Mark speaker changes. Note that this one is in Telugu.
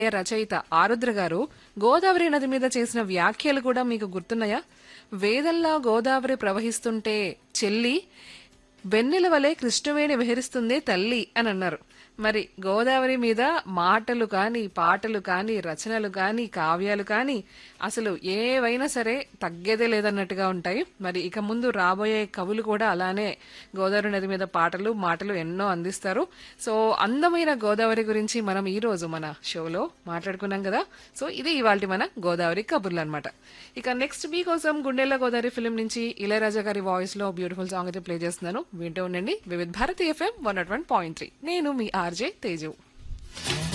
Speaker 1: రచయిత ఆరుద్ర గారు గోదావరి నది మీద చేసిన వ్యాఖ్యలు కూడా మీకు గుర్తున్నాయా వేదల్లా గోదావరి ప్రవహిస్తుంటే చెల్లి వెన్నెల వలె కృష్ణవేణి విహరిస్తుందే తల్లి అని అన్నారు మరి గోదావరి మీద మాటలు కానీ పాటలు కానీ రచనలు కానీ కావ్యాలు కానీ అసలు ఏవైనా సరే తగ్గేదే లేదన్నట్టుగా ఉంటాయి మరి ఇక ముందు రాబోయే కవులు కూడా అలానే గోదావరి నది మీద పాటలు మాటలు ఎన్నో అందిస్తారు సో అందమైన గోదావరి గురించి మనం ఈ రోజు మన షోలో మాట్లాడుకున్నాం కదా సో ఇది ఇవాళ మన గోదావరి కబుర్లు అనమాట ఇక నెక్స్ట్ మీ కోసం గుండెల గోదావరి ఫిల్మ్ నుంచి ఇళయరాజా గారి వాయిస్ లో బ్యూటిఫుల్ సాంగ్ అయితే ప్లే చేస్తున్నాను వింటూ ఉండండి Vividh Bharati FM one nought one point three నేను మీ ఆర్జే తేజు